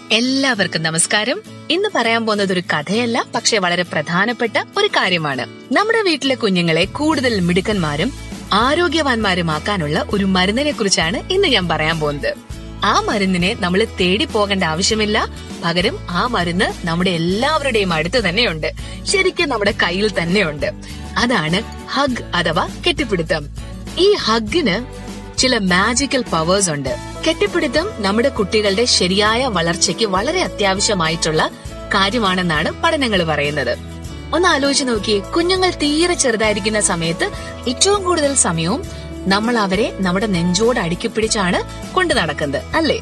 എല്ലാവർക്കും നമസ്കാരം ഇന്ന് പറയാൻ പോകുന്നത് ഒരു കഥയല്ല പക്ഷെ വളരെ പ്രധാനപ്പെട്ട ഒരു കാര്യമാണ് നമ്മുടെ വീട്ടിലെ കുഞ്ഞുങ്ങളെ കൂടുതൽ മിടുക്കന്മാരും ആരോഗ്യവാന്മാരുമാക്കാനുള്ള ഒരു മരുന്നിനെ കുറിച്ചാണ് ഇന്ന് ഞാൻ പറയാൻ പോകുന്നത് ആ മരുന്നിനെ നമ്മൾ തേടി പോകേണ്ട ആവശ്യമില്ല പകരം ആ മരുന്ന് നമ്മുടെ എല്ലാവരുടെയും അടുത്ത് തന്നെയുണ്ട് ശരിക്കും നമ്മുടെ കയ്യിൽ തന്നെയുണ്ട് അതാണ് ഹഗ് അഥവാ കെട്ടിപ്പിടുത്തം ഈ ഹഗിന് ചില മാജിക്കൽ പവേഴ്സ് ഉണ്ട് കെട്ടിപ്പിടുത്തം നമ്മുടെ കുട്ടികളുടെ ശരിയായ വളർച്ചയ്ക്ക് വളരെ അത്യാവശ്യമായിട്ടുള്ള കാര്യമാണെന്നാണ് പഠനങ്ങൾ പറയുന്നത് ഒന്ന് ആലോചിച്ച് നോക്കിയേ കുഞ്ഞുങ്ങൾ തീരെ ചെറുതായിരിക്കുന്ന സമയത്ത് ഏറ്റവും കൂടുതൽ സമയവും നമ്മൾ അവരെ നമ്മുടെ നെഞ്ചോട് അടുക്കി പിടിച്ചാണ് കൊണ്ടു നടക്കുന്നത് അല്ലേ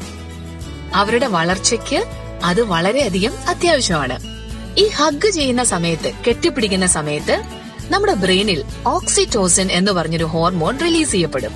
അവരുടെ വളർച്ചയ്ക്ക് അത് വളരെയധികം അത്യാവശ്യമാണ് ഈ ഹഗ് ചെയ്യുന്ന സമയത്ത് കെട്ടിപ്പിടിക്കുന്ന സമയത്ത് നമ്മുടെ ബ്രെയിനിൽ ഓക്സിറ്റോസിൻ എന്ന് പറഞ്ഞൊരു ഹോർമോൺ റിലീസ് ചെയ്യപ്പെടും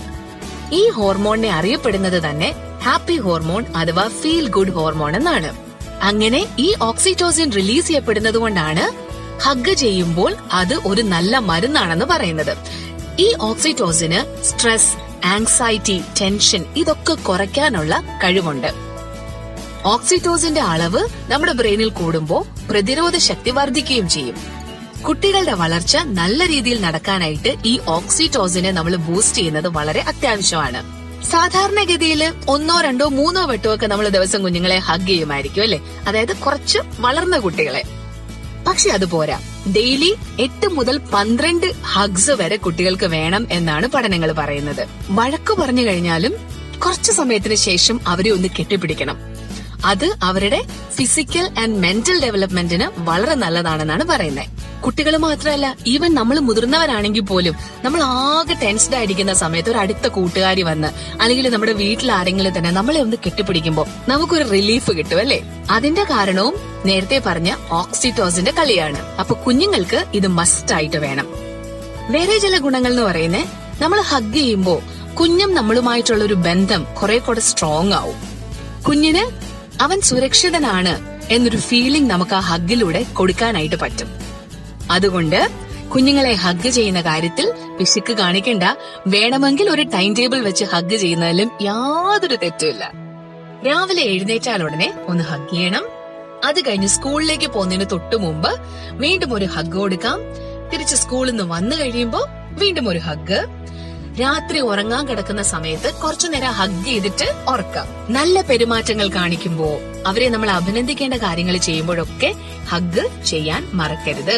ഈ ഹോർമോണിനെ അറിയപ്പെടുന്നത് തന്നെ ഹാപ്പി ഹോർമോൺ അഥവാ ഫീൽ ഗുഡ് ഹോർമോൺ എന്നാണ് അങ്ങനെ ഈ ഓക്സിറ്റോസിൻ റിലീസ് ചെയ്യപ്പെടുന്നത് കൊണ്ടാണ് ഹഗ് ചെയ്യുമ്പോൾ അത് ഒരു നല്ല മരുന്നാണെന്ന് പറയുന്നത് ഈ ഓക്സിറ്റോസിന് സ്ട്രെസ് ആങ്സൈറ്റി ടെൻഷൻ ഇതൊക്കെ കുറയ്ക്കാനുള്ള കഴിവുണ്ട് ഓക്സിറ്റോസിന്റെ അളവ് നമ്മുടെ ബ്രെയിനിൽ കൂടുമ്പോൾ പ്രതിരോധ ശക്തി വർദ്ധിക്കുകയും ചെയ്യും കുട്ടികളുടെ വളർച്ച നല്ല രീതിയിൽ നടക്കാനായിട്ട് ഈ ഓക്സിറ്റോസിനെ നമ്മൾ ബൂസ്റ്റ് ചെയ്യുന്നത് വളരെ അത്യാവശ്യമാണ് സാധാരണഗതിയിൽ ഒന്നോ രണ്ടോ മൂന്നോ വെട്ടോ ഒക്കെ നമ്മൾ ദിവസം കുഞ്ഞുങ്ങളെ ഹഗ് ചെയ്യുമായിരിക്കും അല്ലെ അതായത് കുറച്ച് വളർന്ന കുട്ടികളെ പക്ഷെ അത് പോരാ ഡെയിലി എട്ട് മുതൽ പന്ത്രണ്ട് ഹഗ്സ് വരെ കുട്ടികൾക്ക് വേണം എന്നാണ് പഠനങ്ങൾ പറയുന്നത് വഴക്കു പറഞ്ഞു കഴിഞ്ഞാലും കുറച്ചു സമയത്തിന് ശേഷം അവരെ ഒന്ന് കെട്ടിപ്പിടിക്കണം അത് അവരുടെ ഫിസിക്കൽ ആൻഡ് മെന്റൽ ഡെവലപ്മെന്റിന് വളരെ നല്ലതാണെന്നാണ് പറയുന്നത് കുട്ടികൾ മാത്രമല്ല ഈവൻ നമ്മൾ മുതിർന്നവരാണെങ്കിൽ പോലും നമ്മൾ ആകെ ടെൻസ്ഡ് ആയിരിക്കുന്ന സമയത്ത് ഒരു അടുത്ത കൂട്ടുകാരി വന്ന് അല്ലെങ്കിൽ നമ്മുടെ വീട്ടിൽ ആരെങ്കിലും തന്നെ നമ്മളെ ഒന്ന് കെട്ടിപ്പിടിക്കുമ്പോൾ നമുക്കൊരു റിലീഫ് കിട്ടും അല്ലേ അതിന്റെ കാരണവും നേരത്തെ പറഞ്ഞ ഓക്സിറ്റോസിന്റെ കളിയാണ് അപ്പൊ കുഞ്ഞുങ്ങൾക്ക് ഇത് മസ്റ്റ് ആയിട്ട് വേണം വേറെ ചില ഗുണങ്ങൾ എന്ന് പറയുന്നത് നമ്മൾ ഹഗ് ചെയ്യുമ്പോൾ കുഞ്ഞും നമ്മളുമായിട്ടുള്ള ഒരു ബന്ധം കുറെ കൂടെ സ്ട്രോങ് ആവും കുഞ്ഞിന് അവൻ സുരക്ഷിതനാണ് എന്നൊരു ഫീലിംഗ് നമുക്ക് ആ ഹഗ്ഗിലൂടെ കൊടുക്കാനായിട്ട് പറ്റും അതുകൊണ്ട് കുഞ്ഞുങ്ങളെ ഹഗ് ചെയ്യുന്ന കാര്യത്തിൽ പിശുക്ക് കാണിക്കണ്ട വേണമെങ്കിൽ ഒരു ടൈം ടേബിൾ വെച്ച് ഹഗ് ചെയ്യുന്നതിലും യാതൊരു തെറ്റുമില്ല രാവിലെ എഴുന്നേറ്റാൽ ഉടനെ ഒന്ന് ഹഗ് ചെയ്യണം അത് കഴിഞ്ഞ് സ്കൂളിലേക്ക് പോകുന്നതിന് തൊട്ടു മുമ്പ് വീണ്ടും ഒരു ഹഗ് കൊടുക്കാം തിരിച്ച് സ്കൂളിൽ നിന്ന് വന്നു കഴിയുമ്പോൾ വീണ്ടും ഒരു ഹഗ് രാത്രി ഉറങ്ങാൻ കിടക്കുന്ന സമയത്ത് കുറച്ചു നേരം ഹഗ് ചെയ്തിട്ട് ഉറക്കാം നല്ല പെരുമാറ്റങ്ങൾ കാണിക്കുമ്പോ അവരെ നമ്മൾ അഭിനന്ദിക്കേണ്ട കാര്യങ്ങൾ ചെയ്യുമ്പോഴൊക്കെ ഹഗ് ചെയ്യാൻ മറക്കരുത്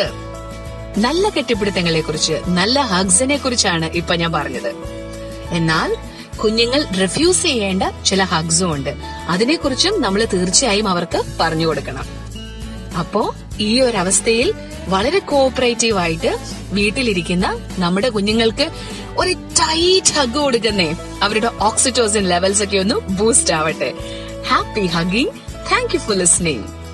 നല്ല കെട്ടിപ്പിടുത്തങ്ങളെ കുറിച്ച് നല്ല ഹഗ്സിനെ കുറിച്ചാണ് ഇപ്പൊ ഞാൻ പറഞ്ഞത് എന്നാൽ കുഞ്ഞുങ്ങൾ റിഫ്യൂസ് ചെയ്യേണ്ട ചില ഹഗ്സും ഉണ്ട് അതിനെക്കുറിച്ചും നമ്മൾ തീർച്ചയായും അവർക്ക് പറഞ്ഞു കൊടുക്കണം അപ്പോ ഈ ഒരു അവസ്ഥയിൽ വളരെ കോഓപ്പറേറ്റീവ് ആയിട്ട് വീട്ടിലിരിക്കുന്ന നമ്മുടെ കുഞ്ഞുങ്ങൾക്ക് ഒരു ടൈറ്റ് ഹഗ് കൊടുക്കുന്നേ അവരുടെ ഓക്സിറ്റോസിൻ ലെവൽസ് ഒക്കെ ഒന്ന് ബൂസ്റ്റ് ആവട്ടെ happy hugging thank you for listening